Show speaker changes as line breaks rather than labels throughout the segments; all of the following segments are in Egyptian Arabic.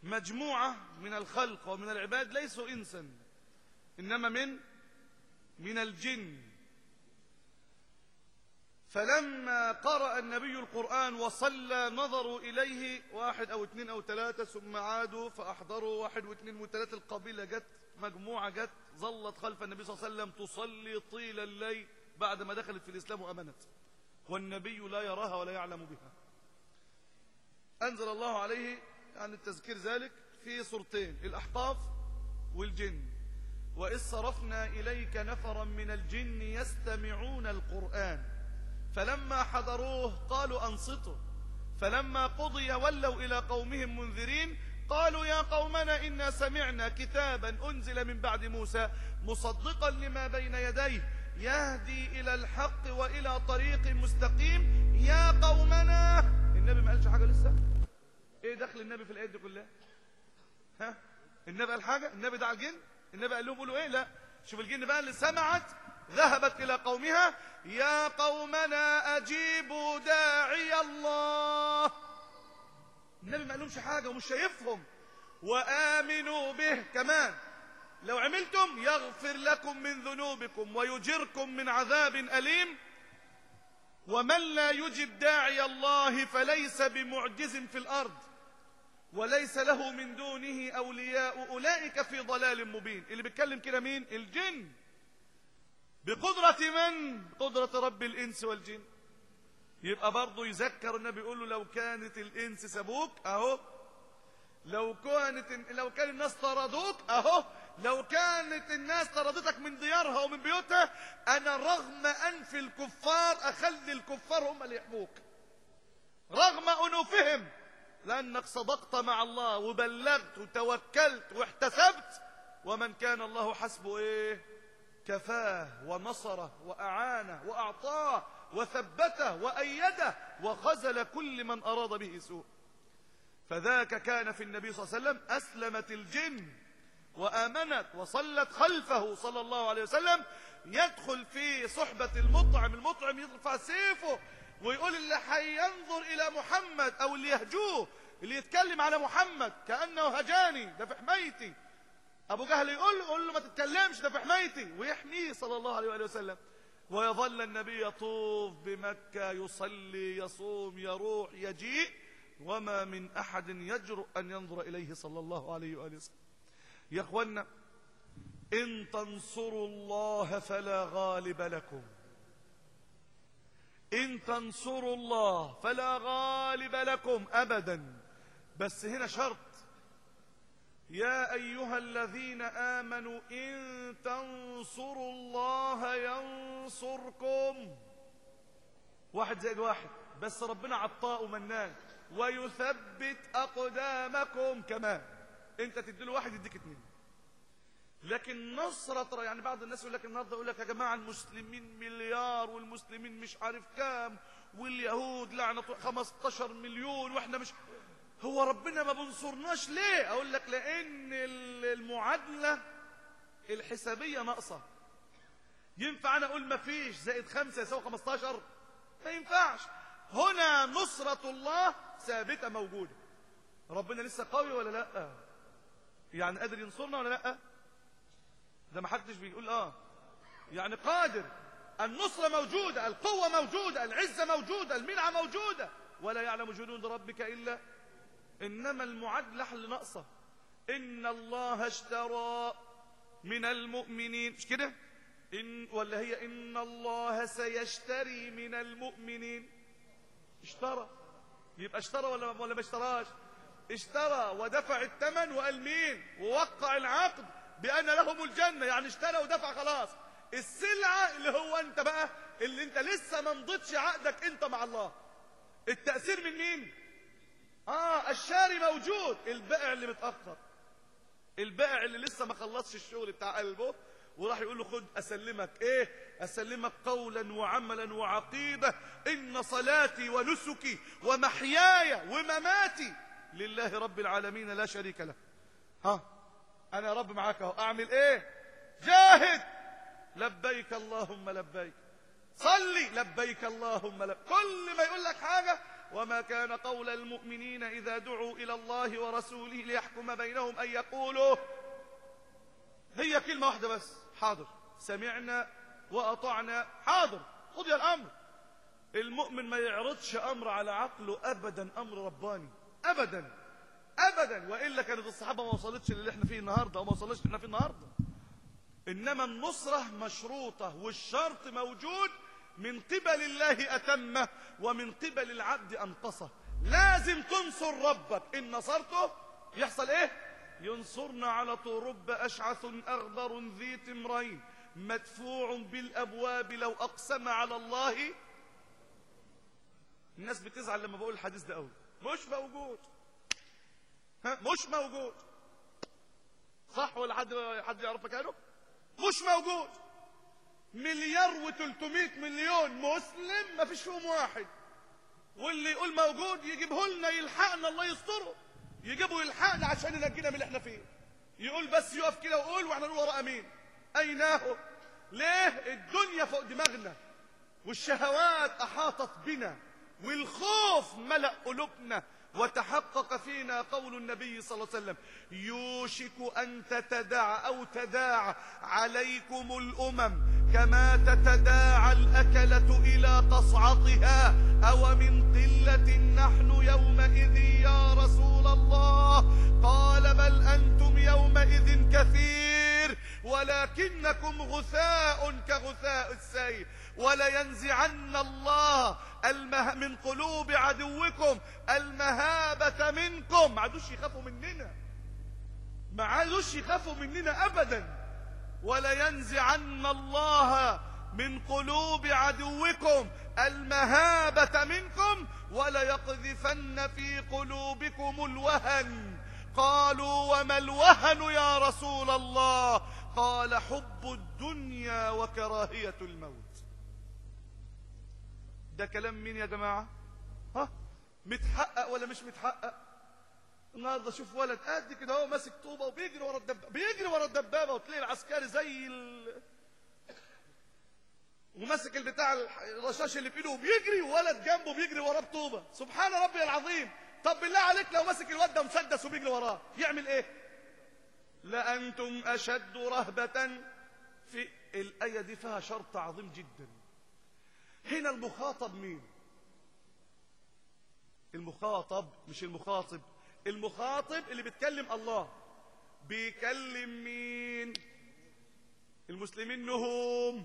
مجموعة من الخلق ومن العباد ليسوا إنسا إنما من من الجن فلما قرأ النبي القرآن وصلى نظروا إليه واحد أو اثنين أو ثلاثة ثم عادوا فأحضروا واحد واثنين وثلاثة القبيلة جت مجموعة جت ظلت خلف النبي صلى الله عليه وسلم تصلي طيل الليل بعد ما دخلت في الإسلام وأمنت والنبي لا يراها ولا يعلم بها أنزل الله عليه يعني التذكير ذلك في صورتين الأحقاف والجن وإذ صرفنا إليك نفرا من الجن يستمعون القرآن فلما حضروه قالوا أنصتوا فلما قضي ولوا إلى قومهم منذرين قالوا يا قومنا إنا سمعنا كتابا أنزل من بعد موسى مصدقا لما بين يديه يهدي إلى الحق وإلى طريق مستقيم يا قومنا النبي ما قالش حاجة لسه ايه دخل النبي في الآيات دي كلها ها النبي قال حاجة النبي دعا الجن النبي قال لهم قولوا ايه لا شوف الجن بقى اللي سمعت ذهبت إلى قومها يا قومنا أجيبوا داعي الله النبي ما قالهمش حاجة ومش شايفهم وآمنوا به كمان لو عملتم يغفر لكم من ذنوبكم ويجركم من عذاب أليم ومن لا يجب داعي الله فليس بمعجز في الأرض وليس له من دونه أولياء أولئك في ضلال مبين اللي بيتكلم كده مين الجن بقدرة من قدرة رب الإنس والجن يبقى برضه يذكر النبي يقول له لو كانت الإنس سبوك أهو لو كانت لو كان الناس طردوك أهو لو كانت الناس طردتك من ديارها ومن بيوتها أنا رغم أنف الكفار أخلي الكفار هم اللي يحموك رغم أنوفهم لأنك صدقت مع الله وبلغت وتوكلت واحتسبت ومن كان الله حسبه إيه كفاه ونصره وأعانه وأعطاه وثبته وأيده وخزل كل من أراد به سوء فذاك كان في النبي صلى الله عليه وسلم أسلمت الجن وآمنت وصلت خلفه صلى الله عليه وسلم يدخل في صحبة المطعم المطعم يرفع سيفه ويقول اللي هينظر إلى محمد أو اللي يهجوه اللي يتكلم على محمد كأنه هجاني ده في حمايتي أبو جهل يقول له, يقول له ما تتكلمش ده في حمايتي ويحميه صلى الله عليه وآله وسلم ويظل النبي يطوف بمكة يصلي يصوم يروح يجيء وما من أحد يجرؤ أن ينظر إليه صلى الله عليه وآله وسلم يا أخوانا إن تنصروا الله فلا غالب لكم إن تنصروا الله فلا غالب لكم أبدا بس هنا شرط يا أيها الذين آمنوا إن تنصروا الله ينصركم واحد زائد واحد بس ربنا عطاء ومنان ويثبت أقدامكم كمان انت تديله واحد يديك اتنين لكن نصرة يعني بعض الناس يقول لك النهارده يقول لك يا جماعة المسلمين مليار والمسلمين مش عارف كام واليهود لعنة 15 مليون واحنا مش هو ربنا ما بنصرناش ليه اقول لك لان المعادلة الحسابية ناقصة ينفع انا اقول ما فيش زائد خمسة يساوي 15 ما ينفعش هنا نصرة الله ثابتة موجودة ربنا لسه قوي ولا لا يعني قادر ينصرنا ولا لا ده ما حدش بيقول اه يعني قادر النصرة موجودة القوة موجودة العزة موجودة المنعة موجودة ولا يعلم جنود ربك إلا إنما المعادلة اللي ناقصة إن الله اشترى من المؤمنين مش كده إن ولا هي إن الله سيشتري من المؤمنين اشترى يبقى اشترى ولا ولا ما اشتراش اشترى ودفع الثمن وقال مين ووقع العقد بأن لهم الجنة يعني اشترى ودفع خلاص السلعة اللي هو انت بقى اللي انت لسه ما مضيتش عقدك انت مع الله التأثير من مين اه الشاري موجود البائع اللي متأخر البائع اللي لسه ما خلصش الشغل بتاع قلبه وراح يقول له خد أسلمك إيه أسلمك قولا وعملا وعقيدة إن صلاتي ونسكي ومحياي ومماتي لله رب العالمين لا شريك له ها أنا يا رب معاك اهو أعمل إيه جاهد لبيك اللهم لبيك صلي لبيك اللهم لبيك كل ما يقول لك حاجة وما كان قول المؤمنين إذا دعوا إلى الله ورسوله ليحكم بينهم أن يقولوا هي كلمة واحدة بس حاضر سمعنا وأطعنا حاضر خذ الأمر المؤمن ما يعرضش أمر على عقله أبدا أمر رباني أبدا أبدا وإلا كانت الصحابة ما وصلتش للي احنا فيه النهاردة وما وصلتش احنا فيه النهاردة إنما النصرة مشروطة والشرط موجود من قبل الله أتمه ومن قبل العبد أنقصه لازم تنصر ربك إن نصرته يحصل إيه ينصرنا على طرب أشعث أغبر ذي تمرين مدفوع بالأبواب لو أقسم على الله الناس بتزعل لما بقول الحديث ده قوي مش موجود ها مش موجود صح ولا حد حد يعرف مكانه مش موجود مليار و300 مليون مسلم ما فيش فيهم واحد واللي يقول موجود يجيبه لنا يلحقنا الله يستره يجيبه يلحقنا عشان ينجينا من اللي احنا فيه يقول بس يقف كده ويقول واحنا نقول وراه امين ايناه ليه الدنيا فوق دماغنا والشهوات احاطت بنا والخوف ملأ قلوبنا وتحقق فينا قول النبي صلى الله عليه وسلم يوشك أن تتداعى أو تداعى عليكم الأمم كما تتداعى الأكلة إلى قصعتها أو من قلة نحن يومئذ يا رسول الله قال بل أنتم يومئذ كثير ولكنكم غثاء كغثاء السيل ولينزعن الله المه من قلوب عدوكم المهابة منكم ما عادوش يخافوا مننا ما عادوش يخافوا مننا أبدا ولينزعن الله من قلوب عدوكم المهابة منكم وليقذفن في قلوبكم الوهن قالوا وما الوهن يا رسول الله قال حب الدنيا وكراهية الموت ده كلام مين يا جماعة ها متحقق ولا مش متحقق النهارده شوف ولد قد كده هو ماسك طوبه وبيجري ورا الدبابه بيجري ورا الدبابه وتلاقي العسكري زي ال... وماسك البتاع الرشاش اللي في ايده وبيجري وولد جنبه بيجري وراه بطوبه سبحان ربي العظيم طب بالله عليك لو ماسك الواد ده مسدس وبيجري وراه يعمل ايه لانتم اشد رهبه في الايه دي فيها شرط عظيم جدا هنا المخاطب مين المخاطب مش المخاطب المخاطب اللي بيتكلم الله بيكلم مين المسلمين نهم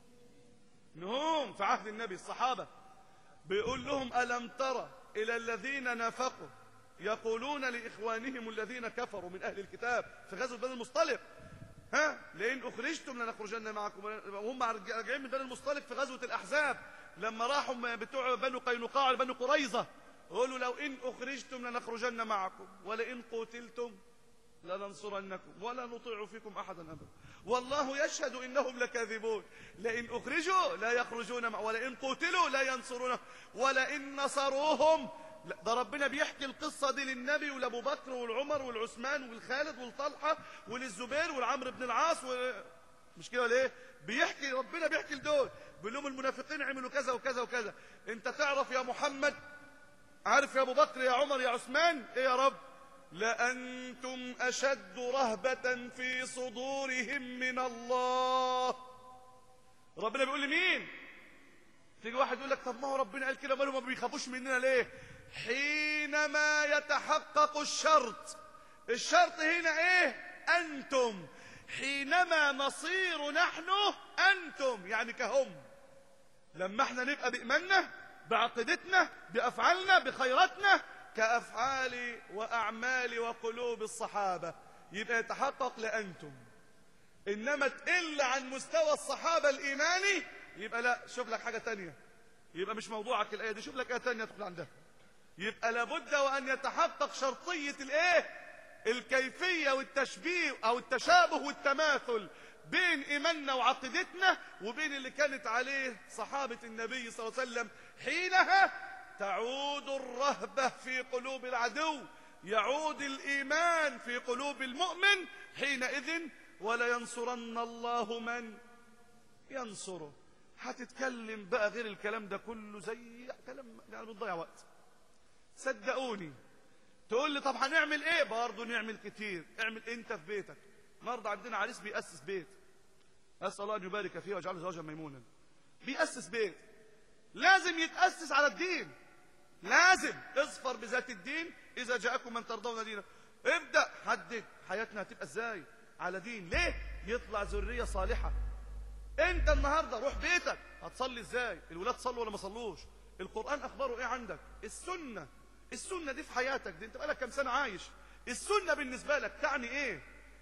نهم في عهد النبي الصحابة بيقول لهم ألم ترى إلى الذين نافقوا يقولون لإخوانهم الذين كفروا من أهل الكتاب في غزوة بني المصطلق ها لئن أخرجتم لنخرجن معكم وهم راجعين من بني المصطلق في غزوة الأحزاب لما راحوا بتوع بنو قينقاع لبنو قريظة قولوا لو إن أخرجتم لنخرجن معكم ولئن قتلتم لننصرنكم ولا نطيع فيكم أحدا أبدا والله يشهد إنهم لكاذبون لئن أخرجوا لا يخرجون مع ولئن قتلوا لا ينصرون ولئن نصروهم ده ربنا بيحكي القصة دي للنبي ولأبو بكر والعمر والعثمان والخالد والطلحة وللزبير والعمرو بن العاص و... مش كده ليه بيحكي ربنا بيحكي لدول بيقول لهم المنافقين عملوا كذا وكذا وكذا انت تعرف يا محمد عارف يا ابو بكر يا عمر يا عثمان ايه يا رب لأنتم أشد رهبة في صدورهم من الله ربنا بيقول لمين تيجي واحد يقول لك طب ما هو ربنا قال كده ماله ما بيخافوش مننا ليه حينما يتحقق الشرط الشرط هنا ايه انتم حينما نصير نحن انتم يعني كهم لما احنا نبقى بإيماننا بعقيدتنا بأفعالنا بخيراتنا كأفعال وأعمال وقلوب الصحابة يبقى يتحقق لأنتم إنما تقل عن مستوى الصحابة الإيماني يبقى لا شوف لك حاجة تانية يبقى مش موضوعك الآية دي شوف لك آية تانية تدخل عندها يبقى لابد وأن يتحقق شرطية الإيه الكيفية والتشبيه أو التشابه والتماثل بين إيماننا وعقيدتنا وبين اللي كانت عليه صحابة النبي صلى الله عليه وسلم حينها تعود الرهبة في قلوب العدو يعود الإيمان في قلوب المؤمن حينئذ ولينصرن الله من ينصره هتتكلم بقى غير الكلام ده كله زي كلام يعني بتضيع وقت صدقوني تقول لي طب هنعمل ايه برضه نعمل كتير اعمل انت في بيتك النهارده عندنا عريس بيأسس بيت اسال الله ان يبارك فيه ويجعله زوجا ميمونا بيأسس بيت لازم يتأسس على الدين لازم اصفر بذات الدين اذا جاءكم من ترضون دينه ابدأ حدد حياتنا هتبقى ازاي على دين ليه يطلع ذرية صالحة انت النهاردة روح بيتك هتصلي ازاي الولاد صلوا ولا ما صلوش القرآن اخباره ايه عندك السنة السنة دي في حياتك دي انت بقالك كام سنة عايش السنة بالنسبة لك تعني ايه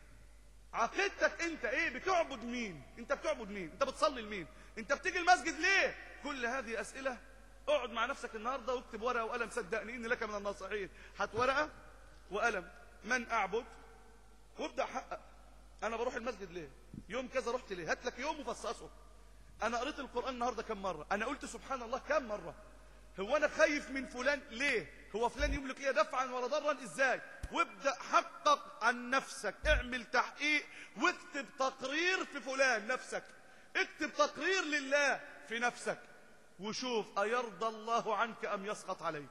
عقيدتك انت ايه بتعبد مين انت بتعبد مين انت بتصلي لمين انت بتيجي المسجد ليه كل هذه اسئله اقعد مع نفسك النهارده واكتب ورقه وقلم صدقني اني لك من الناصحين هات ورقه وقلم من اعبد وابدا حقق انا بروح المسجد ليه يوم كذا رحت ليه هات لك يوم وفصصه انا قريت القران النهارده كم مره انا قلت سبحان الله كم مره هو انا خايف من فلان ليه هو فلان يملك لي دفعا ولا ضرا ازاي وابدا حقق عن نفسك اعمل تحقيق واكتب تقرير في فلان نفسك اكتب تقرير لله في نفسك وشوف أيرضى الله عنك أم يسقط عليك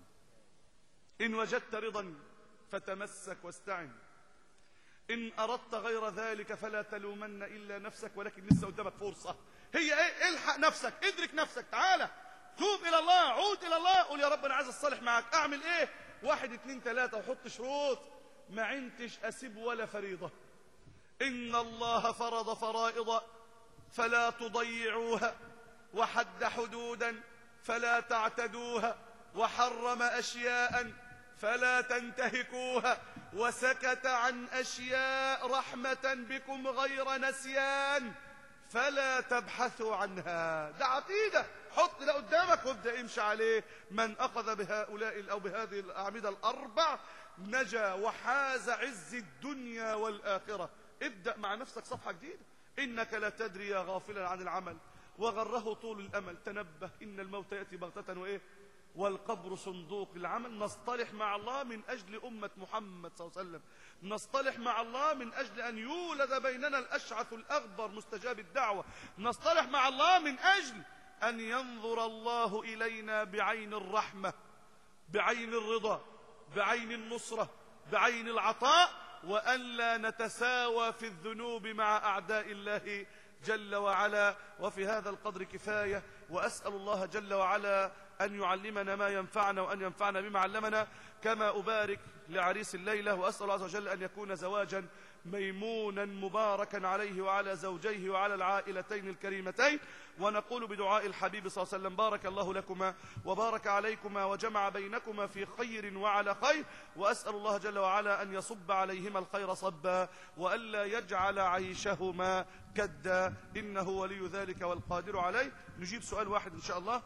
إن وجدت رضا فتمسك واستعن إن أردت غير ذلك فلا تلومن إلا نفسك ولكن لسه قدامك فرصة هي إيه الحق نفسك ادرك نفسك تعالى توب إلى الله عود إلى الله قول يا رب أنا عايز أصالح معك أعمل إيه واحد اتنين تلاتة وحط شروط ما عنتش أسيب ولا فريضة إن الله فرض فرائض فلا تضيعوها وحد حدودا فلا تعتدوها وحرم أشياء فلا تنتهكوها وسكت عن أشياء رحمة بكم غير نسيان فلا تبحثوا عنها ده عقيدة حط ده قدامك وابدأ امشي عليه من أخذ بهؤلاء أو بهذه الأعمدة الأربع نجا وحاز عز الدنيا والآخرة ابدأ مع نفسك صفحة جديدة إنك لا تدري يا غافلا عن العمل وغره طول الأمل تنبه إن الموت يأتي بغتة وإيه والقبر صندوق العمل نصطلح مع الله من أجل أمة محمد صلى الله عليه وسلم نصطلح مع الله من أجل أن يولد بيننا الأشعث الأغبر مستجاب الدعوة نصطلح مع الله من أجل أن ينظر الله إلينا بعين الرحمة بعين الرضا بعين النصرة بعين العطاء وأن لا نتساوى في الذنوب مع أعداء الله جل وعلا وفي هذا القدر كفاية وأسأل الله جل وعلا أن يعلمنا ما ينفعنا وأن ينفعنا بما علمنا كما أبارك لعريس الليلة وأسأل الله عز وجل أن يكون زواجا ميمونا مباركا عليه وعلى زوجيه وعلى العائلتين الكريمتين ونقول بدعاء الحبيب صلى الله عليه وسلم بارك الله لكما وبارك عليكما وجمع بينكما في خير وعلى خير وأسأل الله جل وعلا أن يصب عليهما الخير صبا وألا يجعل عيشهما كدا إنه ولي ذلك والقادر عليه نجيب سؤال واحد إن شاء الله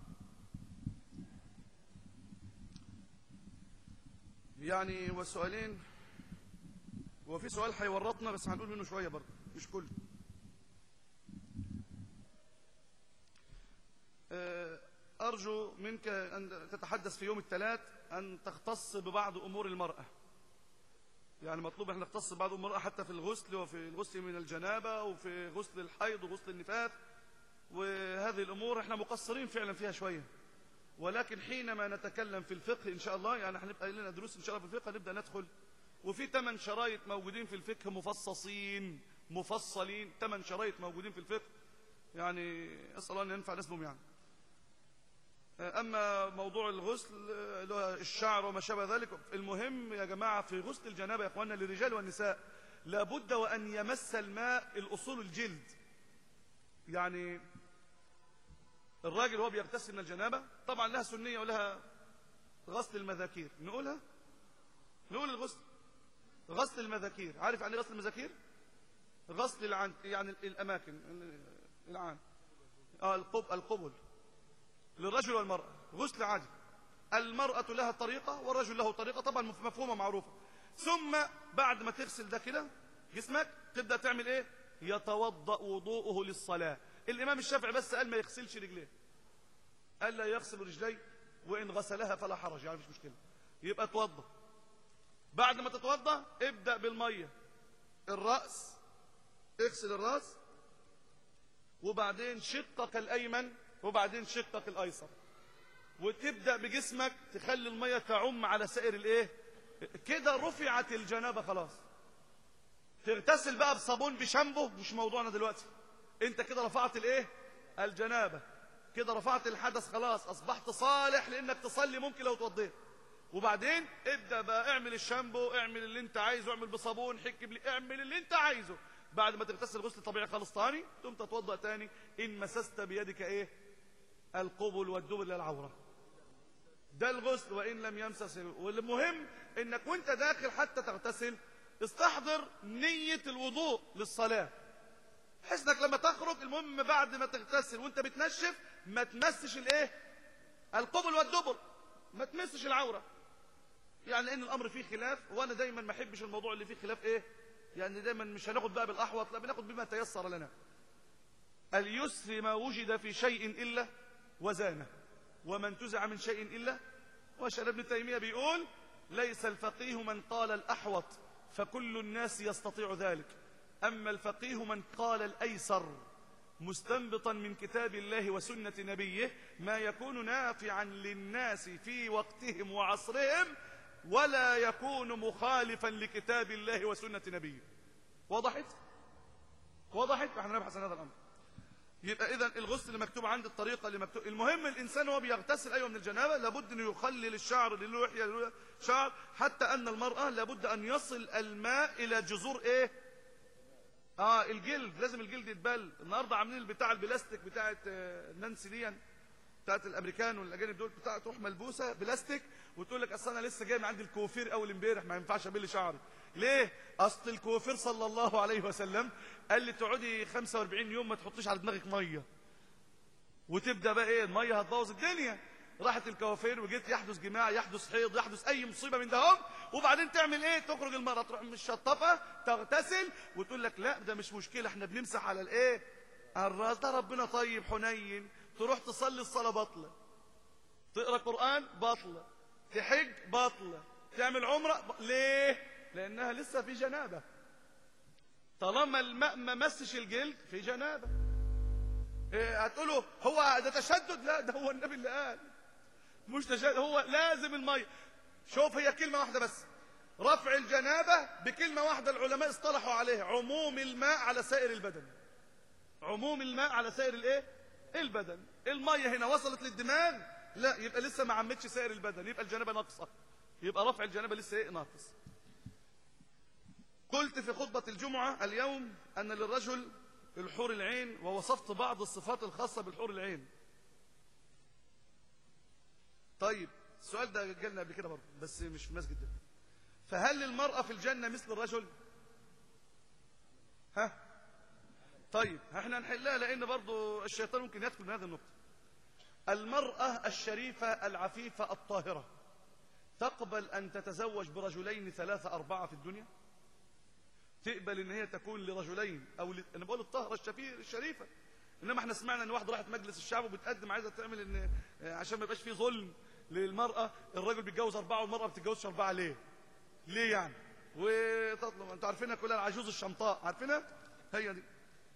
يعني والسؤالين هو في سؤال هيورطنا بس هنقول منه شوية برضه مش كله أرجو منك أن تتحدث في يوم الثلاث أن تختص ببعض أمور المرأة يعني مطلوب أن نختص ببعض أمور المرأة حتى في الغسل وفي الغسل من الجنابة وفي غسل الحيض وغسل النفاث وهذه الأمور احنا مقصرين فعلا فيها شوية ولكن حينما نتكلم في الفقه إن شاء الله يعني هنبقى لنا دروس إن شاء الله في الفقه نبدأ ندخل وفي ثمان شرايط موجودين في الفقه مفصصين مفصلين ثمان شرايط موجودين في الفقه يعني أسأل الله أن ينفع ناس بهم يعني أما موضوع الغسل اللي هو الشعر وما شابه ذلك المهم يا جماعة في غسل الجنابة يا أخواننا للرجال والنساء لابد وأن يمس الماء الأصول الجلد يعني الراجل هو بيغتسل من الجنابة طبعا لها سنية ولها غسل المذاكير نقولها نقول الغسل غسل المذاكير عارف يعني غسل المذاكير غسل العن يعني الأماكن العان آه القب القبل للرجل والمرأة غسل عادي المرأة لها طريقة والرجل له طريقة طبعا مفهومة معروفة ثم بعد ما تغسل ده كده جسمك تبدأ تعمل ايه يتوضأ وضوءه للصلاة الإمام الشافعي بس قال ما يغسلش رجليه قال لا يغسل رجليه وإن غسلها فلا حرج يعني مش مشكلة يبقى توضأ بعد ما تتوضأ ابدأ بالمية الرأس اغسل الرأس وبعدين شقك الأيمن وبعدين شقك الأيسر وتبدأ بجسمك تخلي المية تعم على سائر الايه كده رفعت الجنابة خلاص تغتسل بقى بصابون بشامبو مش موضوعنا دلوقتي انت كده رفعت الايه الجنابة كده رفعت الحدث خلاص اصبحت صالح لانك تصلي ممكن لو توضيت وبعدين ابدا بقى اعمل الشامبو اعمل اللي انت عايزه اعمل بصابون حك بلي اعمل اللي انت عايزه بعد ما تغتسل غسل طبيعي خالص تاني ثم تتوضا تاني ان مسست بيدك ايه القبل والدبر للعوره ده الغسل وان لم يمسس والمهم انك وانت داخل حتى تغتسل استحضر نية الوضوء للصلاة بحيث انك لما تخرج المهم بعد ما تغتسل وانت بتنشف ما تمسش الايه القبل والدبر ما تمسش العورة يعني لان الامر فيه خلاف وانا دايما ما احبش الموضوع اللي فيه خلاف ايه يعني دايما مش هناخد بقى بالاحوط لا بناخد بما تيسر لنا اليسر ما وجد في شيء الا وزانه وما انتزع من شيء الا وشأن ابن تيميه بيقول ليس الفقيه من قال الاحوط فكل الناس يستطيع ذلك أما الفقيه من قال الأيسر مستنبطا من كتاب الله وسنة نبيه ما يكون نافعا للناس في وقتهم وعصرهم ولا يكون مخالفا لكتاب الله وسنة نبيه وضحت؟ وضحت؟ احنا نبحث عن هذا الأمر يبقى إذا الغسل اللي مكتوب عند الطريقة اللي مكتوب المهم الإنسان وهو بيغتسل أيوة من الجنابة لابد أن يخلل الشعر للوحية شعر حتى أن المرأة لابد أن يصل الماء إلى جذور إيه آه الجلد لازم الجلد يتبل النهاردة عاملين البتاع البلاستيك بتاعت نانسي دي بتاعت الامريكان والاجانب دول بتاع تروح ملبوسه بلاستيك وتقول لك اصل انا لسه جاي من عند الكوفير اول امبارح ما ينفعش ابل شعري ليه اصل الكوفير صلى الله عليه وسلم قال لي تقعدي 45 يوم ما تحطيش على دماغك ميه وتبدا بقى ايه الميه هتبوظ الدنيا راحت الكوافير وجيت يحدث جماع يحدث حيض يحدث اي مصيبه من ده وبعدين تعمل ايه تخرج المراه تروح من الشطافه تغتسل وتقول لك لا ده مش مشكله احنا بنمسح على الايه الراس ده ربنا طيب حنين تروح تصلي الصلاه باطله تقرا قران باطله تحج باطله تعمل عمره ب... ليه لانها لسه في جنابه طالما الماء ما مسش الجلد في جنابه إيه هتقولوا هو ده تشدد لا ده هو النبي اللي قال مش تشدد هو لازم الميه شوف هي كلمه واحده بس رفع الجنابه بكلمه واحده العلماء اصطلحوا عليها عموم الماء على سائر البدن عموم الماء على سائر الايه البدن الميه هنا وصلت للدماغ لا يبقى لسه ما عمتش سائر البدن يبقى الجنابه ناقصه يبقى رفع الجنابه لسه ايه ناقص قلت في خطبه الجمعه اليوم ان للرجل الحور العين ووصفت بعض الصفات الخاصه بالحور العين طيب السؤال ده جالنا قبل كده برضه بس مش في المسجد ده فهل المرأة في الجنة مثل الرجل ها طيب احنا هنحلها لان برضه الشيطان ممكن يدخل من هذه النقطة المرأة الشريفة العفيفة الطاهرة تقبل ان تتزوج برجلين ثلاثة اربعة في الدنيا تقبل ان هي تكون لرجلين او ل... انا بقول الطاهرة الشفير الشريفة انما احنا سمعنا ان واحدة راحت مجلس الشعب وبتقدم عايزة تعمل ان عشان ما يبقاش فيه ظلم للمرأة الرجل بيتجوز أربعة والمرأة بتتجوزش أربعة ليه ليه يعني وتطلب انتوا عارفينها كلها العجوز الشمطاء عارفينها هي دي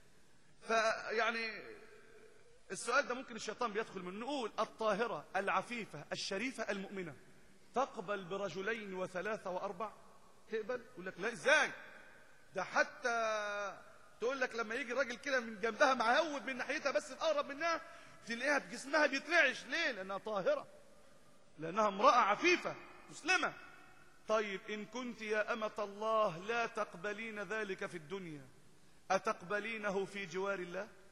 فيعني السؤال ده ممكن الشيطان بيدخل منه نقول الطاهرة العفيفة الشريفة المؤمنة تقبل برجلين وثلاثة وأربع تقبل يقول لك لا ازاي ده حتى تقول لك لما يجي الراجل كده من جنبها معهود من ناحيتها بس تقرب منها تلاقيها بجسمها بيترعش ليه لانها طاهرة لانها امرأة عفيفة مسلمة طيب إن كنت يا أمة الله لا تقبلين ذلك في الدنيا أتقبلينه في جوار الله